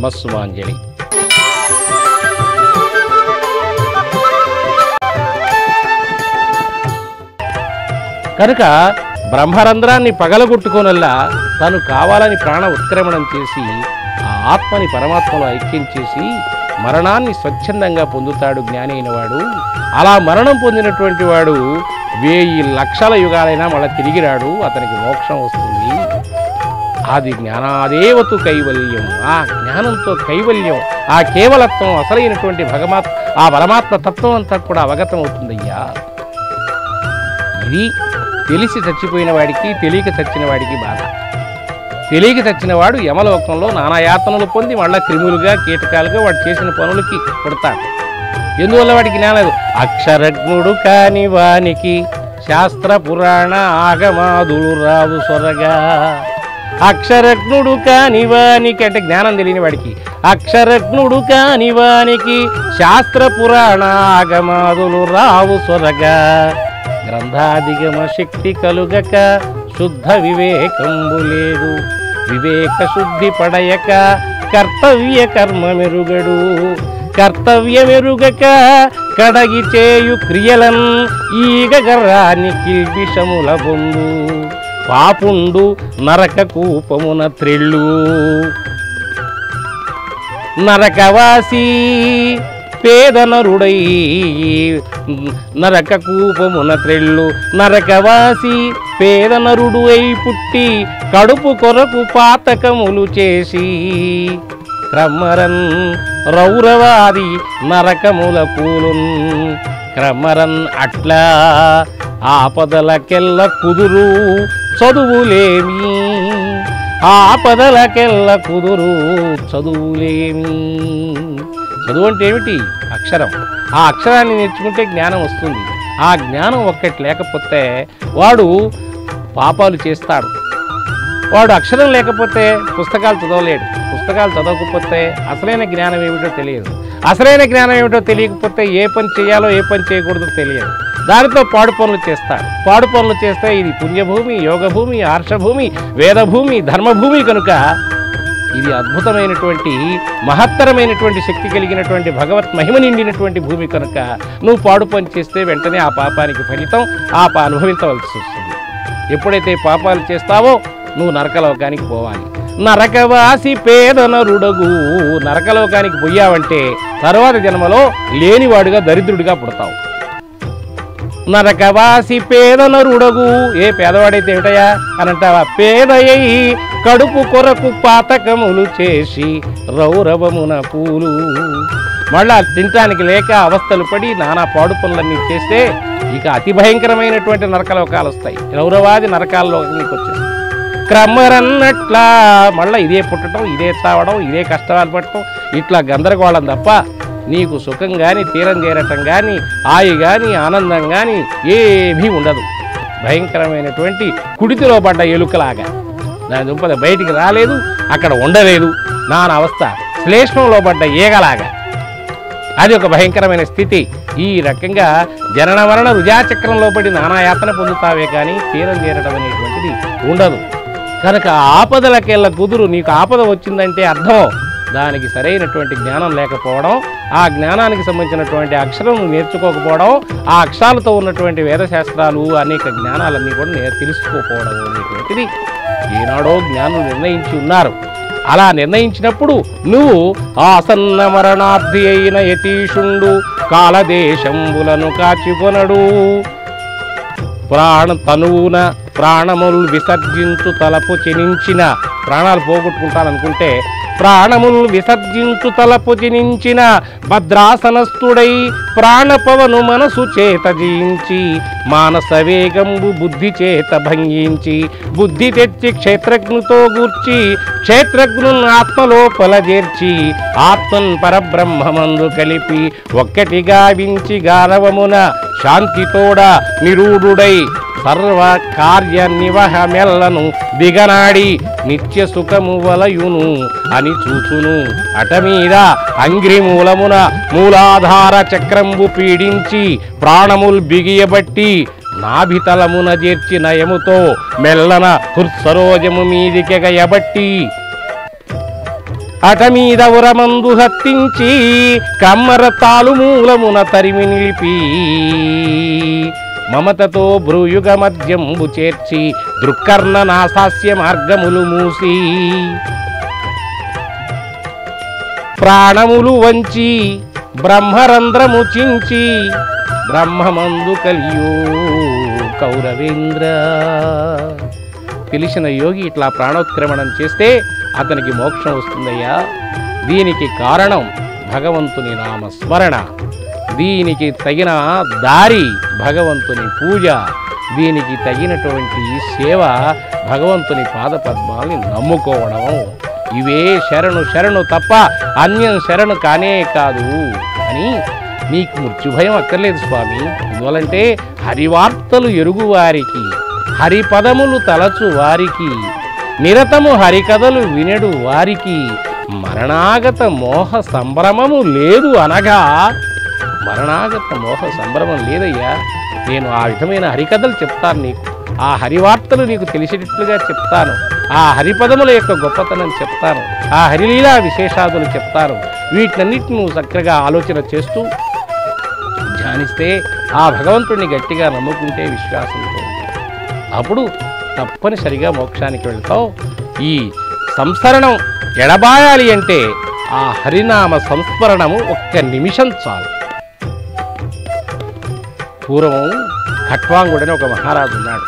నమస్సుమాంజలి కనుక బ్రహ్మరంధ్రాన్ని పగలగొట్టుకోనల్లా తను కావాలని ప్రాణ ఉత్క్రమణం చేసి ఆ ఆత్మని పరమాత్మలో ఐక్యం చేసి మరణాన్ని స్వచ్ఛందంగా పొందుతాడు జ్ఞాని అయినవాడు అలా మరణం పొందినటువంటి వాడు వేయి లక్షల యుగాలైనా మళ్ళీ తిరిగి రాడు అతనికి మోక్షం వస్తుంది అది జ్ఞానాదేవతు కైవల్యం ఆ జ్ఞానంతో కైవల్యం ఆ కేవలత్వం అసలైనటువంటి భగమాత్ ఆ పరమాత్మ తత్వం అంతా కూడా అవగతం అవుతుందయ్యా ఇది తెలిసి చచ్చిపోయిన వాడికి తెలియక చచ్చిన వాడికి బాధ తెలియక చచ్చిన వాడు యమలోకంలో నానా యాతనలు పొంది మళ్ళా క్రిములుగా కీటకాలుగా వాడు చేసిన పనులకి పుడతాడు ఎందువల్ల వాడికి జ్ఞానం లేదు అక్షరజ్ఞుడు కాని వానికి శాస్త్ర పురాణ ఆగమాదులు రావు సొరగా అక్షరజ్ఞుడు కాని వానికి అంటే జ్ఞానం తెలియని వాడికి అక్షరజ్ఞుడు కాని వానికి శాస్త్ర పురాణ ఆగమాదులు రావు సొరగా గ్రంథాధిగమ శక్తి కలుగక శుద్ధ వివేకంబు లేదు వివేక శుద్ధి పడయక కర్తవ్య కర్మ మెరుగడు కర్తవ్యమెరుగక కడగి చేయు క్రియలన్ ఈగ గర్రాని కిల్బిషముల బొందు పాపుండు నరక కూపమున త్రెళ్ళు నరకవాసి పేదనరుడై నరక కూపమున త్రెళ్ళు నరకవాసి పేదనరుడు అయి పుట్టి కడుపు కొరకు పాతకములు చేసి క్రమరన్ రౌరవాది నరకముల కూలున్ క్రమరన్ అట్లా ఆపదలకెల్ల కుదురు చదువులేమి ఆపదలకెల్ల కుదురు చదువులేమి చదువు అంటే ఏమిటి అక్షరం ఆ అక్షరాన్ని నేర్చుకుంటే జ్ఞానం వస్తుంది ఆ జ్ఞానం ఒక్కటి లేకపోతే వాడు పాపాలు చేస్తాడు వాడు అక్షరం లేకపోతే పుస్తకాలు చదవలేడు పుస్తకాలు చదవకపోతే అసలైన జ్ఞానం ఏమిటో తెలియదు అసలైన జ్ఞానం ఏమిటో తెలియకపోతే ఏ పని చేయాలో ఏ పని చేయకూడదో తెలియదు దానితో పాడు పనులు చేస్తాడు పాడు పనులు చేస్తే ఇది పుణ్యభూమి యోగభూమి ఆర్షభూమి వేదభూమి ధర్మభూమి కనుక ఇది అద్భుతమైనటువంటి మహత్తరమైనటువంటి శక్తి కలిగినటువంటి భగవత్ మహిమ నిండినటువంటి భూమి కనుక నువ్వు పాడు పని చేస్తే వెంటనే ఆ పాపానికి ఫలితం ఆ పా అనుభవించవలసి వస్తుంది ఎప్పుడైతే పాపాలు చేస్తావో నువ్వు నరకలోకానికి పోవాలి నరకవాసి పేద నరుడగు నరకలోకానికి పోయావంటే తర్వాత జన్మలో లేనివాడుగా దరిద్రుడిగా పుడతావు నరకవాసి పేద నరుడగు ఏ పేదవాడైతే ఏమిటయా అని అంటావా పేదయ్యి కడుపు కొరకు పాతకములు చేసి రౌరవమున పూలు మళ్ళా తినటానికి లేక అవస్థలు పడి నానా పాడు పనులన్నీ చేస్తే ఇక అతి భయంకరమైనటువంటి నరకలోకాలు వస్తాయి రౌరవాది నరకాల్లోకి వచ్చేస్తాయి క్రమరన్నట్లా మళ్ళీ ఇదే పుట్టడం ఇదే చావడం ఇదే కష్టాలు పడటం ఇట్లా గందరగోళం తప్ప నీకు సుఖం కానీ తీరం చేరటం కానీ హాయి కానీ ఆనందం కానీ ఏమీ ఉండదు భయంకరమైనటువంటి కుడితిలో పడ్డ ఎలుకలాగా దాని దుంపద బయటికి రాలేదు అక్కడ ఉండలేదు నాన్న అవస్థ శ్లేష్మంలో పడ్డ ఈగలాగా అది ఒక భయంకరమైన స్థితి ఈ రకంగా జనన మరణ రుజాచక్రంలో పడి నానాయాతన పొందుతావే కానీ తీరం చేరడం అనేటువంటిది ఉండదు కనుక ఆపదలకెళ్ళ కుదురు నీకు ఆపద వచ్చిందంటే అర్థం దానికి సరైనటువంటి జ్ఞానం లేకపోవడం ఆ జ్ఞానానికి సంబంధించినటువంటి అక్షరం నువ్వు నేర్చుకోకపోవడం ఆ అక్షరాలతో ఉన్నటువంటి వేదశాస్త్రాలు అనేక జ్ఞానాలన్నీ కూడా నే- తెలుసుకోకపోవడం అనేటువంటిది ఈనాడో జ్ఞానులు నిర్ణయించి ఉన్నారు అలా నిర్ణయించినప్పుడు నువ్వు ఆసన్న మరణార్థి అయిన యతీషుండు కాలదేశంబులను కాచికొనడు ప్రాణ తనువున ప్రాణములు విసర్జించు తలపు చెనించిన ప్రాణాలు పోగొట్టుకుంటాననుకుంటే ప్రాణములు విసర్జించు తలపు జనించిన భద్రాసనస్థుడై ప్రాణపవను మనసు చేత జయించి మానస వేగంబు బుద్ధి చేత భంగించి బుద్ధి తెచ్చి క్షేత్రజ్ఞుతో గూర్చి క్షేత్రజ్ఞున్ ఆత్మలోపల చేర్చి ఆత్మన్ పరబ్రహ్మమందు కలిపి ఒక్కటిగా వించి గారవమున శాంతితోడ నిరూఢుడై సర్వ కార్య నివహమెల్లను దిగనాడి నిత్య సుఖము వలయును అని చూచును అటమీద అంగ్రి మూలమున మూలాధార చక్రంబు పీడించి ప్రాణముల్ బిగియబట్టి నాభితలమున చేర్చి నయముతో మెల్లన హృత్సరోజము మీదికెగయబట్టి అట మీద ఉరమందు హత్తించి కమ్మర తాలుమూలమున తరిమి నిలిపి మమతతో భ్రూయుగ మధ్యంబు చేర్చి దృక్కర్ణ నాసాస్య మార్గములు మూసి ప్రాణములు వంచి బ్రహ్మరంధ్రము చించి బ్రహ్మమందు కలియో కౌరవేంద్ర తెలిసిన యోగి ఇట్లా ప్రాణోత్క్రమణం చేస్తే అతనికి మోక్షం వస్తుందయ్యా దీనికి కారణం భగవంతుని నామస్మరణ దీనికి తగిన దారి భగవంతుని పూజ దీనికి తగినటువంటి సేవ భగవంతుని పాదపద్మాల్ని నమ్ముకోవడం ఇవే శరణు శరణు తప్ప అన్యం శరణు కానే కాదు అని నీకు మృత్యుభయం అక్కర్లేదు స్వామి ఎందువలంటే హరివార్తలు ఎరుగు వారికి హరిపదములు తలచు వారికి నిరతము హరికథలు వినడు వారికి మరణాగత మోహ సంభ్రమము లేదు అనగా మరణాగత మోహ సంభ్రమం లేదయ్యా నేను ఆ విధమైన హరికథలు చెప్తాను నీకు ఆ హరివార్తలు నీకు తెలిసేటట్లుగా చెప్తాను ఆ హరిపదముల యొక్క గొప్పతనం చెప్తాను ఆ హరిలీలా విశేషాదులు చెప్తాను వీటన్నిటిని నువ్వు చక్కగా ఆలోచన చేస్తూ ధ్యానిస్తే ఆ భగవంతుడిని గట్టిగా నమ్ముకుంటే విశ్వాసంతో అప్పుడు తప్పనిసరిగా మోక్షానికి వెళ్తావు ఈ సంస్మరణం ఎడబాయాలి అంటే ఆ హరినామ సంస్మరణము ఒక్క నిమిషం చాలు పూర్వం ఖట్వాంగుడని ఒక మహారాజు ఉన్నాడు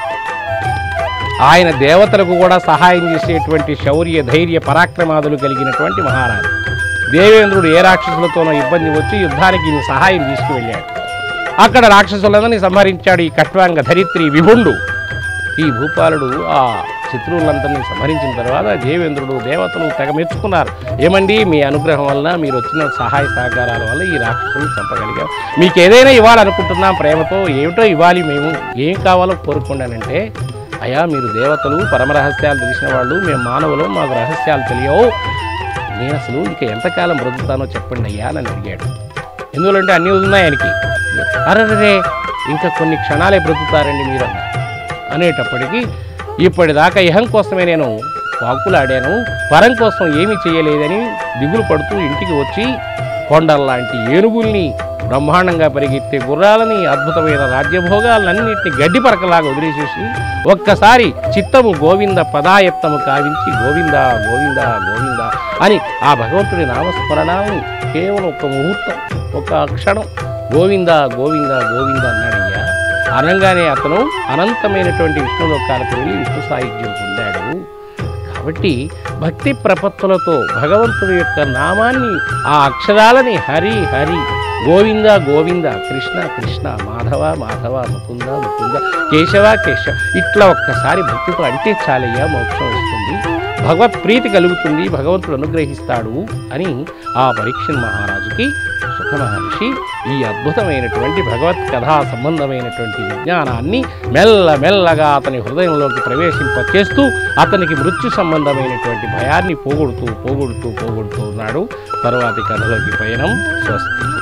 ఆయన దేవతలకు కూడా సహాయం చేసేటువంటి శౌర్య ధైర్య పరాక్రమాదులు కలిగినటువంటి మహారాజు దేవేంద్రుడు ఏ రాక్షసులతోనో ఇబ్బంది వచ్చి యుద్ధానికి ఈయన సహాయం తీసుకువెళ్ళాడు అక్కడ రాక్షసులందరినీ సంహరించాడు ఈ కట్వాంగ ధరిత్రి విభుండు ఈ భూపాలుడు ఆ శత్రువులందరినీ సంహరించిన తర్వాత దేవేంద్రుడు దేవతలు తెగ మెచ్చుకున్నారు ఏమండి మీ అనుగ్రహం వలన మీరు వచ్చిన సహాయ సహకారాల వల్ల ఈ రాక్షసులను చంపగలిగాం మీకు ఏదైనా ఇవ్వాలనుకుంటున్నాం ప్రేమతో ఏమిటో ఇవ్వాలి మేము ఏం కావాలో కోరుకున్నానంటే అయ్యా మీరు దేవతలు పరమ రహస్యాలు తెలిసిన వాళ్ళు మేము మానవులు మాకు రహస్యాలు తెలియవు నేను అసలు ఇక ఎంతకాలం బ్రతుకుతానో చెప్పండి అయ్యా అని అడిగాడు ఎందువలంటే అన్నీ ఉన్నాయి ఆయనకి అరే ఇంకా కొన్ని క్షణాలే బ్రతుకుతారండి మీరు అన్నారు అనేటప్పటికీ ఇప్పటిదాకా ఇహం కోసమే నేను వాకులాడాను పరం కోసం ఏమీ చేయలేదని దిగులు పడుతూ ఇంటికి వచ్చి కొండల్లాంటి ఏనుగుల్ని బ్రహ్మాండంగా పరిగెత్తే గుర్రాలని అద్భుతమైన రాజ్యభోగాలన్నింటినీ గడ్డి పరకలాగా వదిలేసేసి ఒక్కసారి చిత్తము గోవింద పదాయత్తము కావించి గోవింద గోవింద గోవింద అని ఆ భగవంతుడి నామస్మరణాన్ని కేవలం ఒక ముహూర్తం ఒక క్షణం గోవింద గోవింద గోవింద అన్నాడయ్యా అనగానే అతను అనంతమైనటువంటి విష్ణులోకాలకు వెళ్ళి విష్ణు సాహిత్యం పొందాడు కాబట్టి భక్తి ప్రపత్తులతో భగవంతుడి యొక్క నామాన్ని ఆ అక్షరాలని హరి హరి గోవింద గోవింద కృష్ణ కృష్ణ మాధవ మాధవ ముకుంద ముకుంద కేశవ కేశవ ఇట్లా ఒక్కసారి భక్తితో అంటే చాలయ్యా మోక్షం వస్తుంది భగవత్ ప్రీతి కలుగుతుంది భగవంతుడు అనుగ్రహిస్తాడు అని ఆ పరీక్ష మహారాజుకి సుఖ మహర్షి ఈ అద్భుతమైనటువంటి భగవత్ కథా సంబంధమైనటువంటి విజ్ఞానాన్ని మెల్ల మెల్లగా అతని హృదయంలోకి ప్రవేశింప చేస్తూ అతనికి మృత్యు సంబంధమైనటువంటి భయాన్ని పోగొడుతూ పోగొడుతూ పోగొడుతూ ఉన్నాడు తరువాతి కథలోకి పయనం స్వస్తి